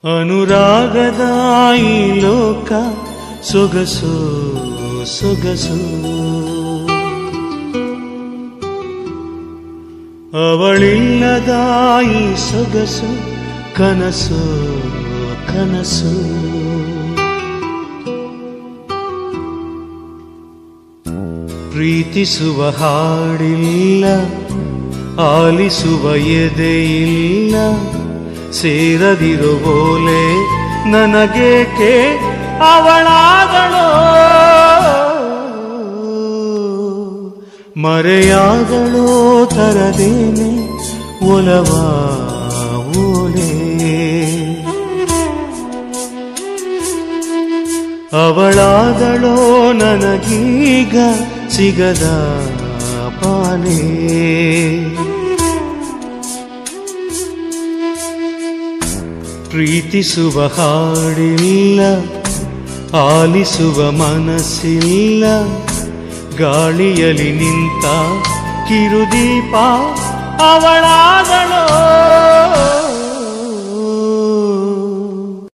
ಅನುರಾಗದ ಈ ಲೋಕ ಸೊಗಸು ಸೊಗಸು ಅವಳಿಲ್ಲದ ಈ ಸೊಗಸು ಕನಸು ಕನಸು ಪ್ರೀತಿಸುವ ಹಾಡಿಲ್ಲ ಆಲಿಸುವ ಎದೆಯಿಲ್ಲ ಸೇರದಿರೋ ಓಲೆ ನನಗೇಕೆ ಅವಳಾದಳೋ ಮರೆಯಾದಳೋ ತರದೇನೆ ಒಲವ ಓಲೆ ಅವಳಾದಳೋ ನನಗೀಗ ಸಿಗದ ಪಾಲೇ ಪ್ರೀತಿಸುವ ಹಾಡಿಲ್ಲ ಆಲಿಸುವ ಮನಸ್ಸಿಲ್ಲ ಗಾಳಿಯಲ್ಲಿ ನಿಂತ ಕಿರುದೀಪ ಅವಳಾದ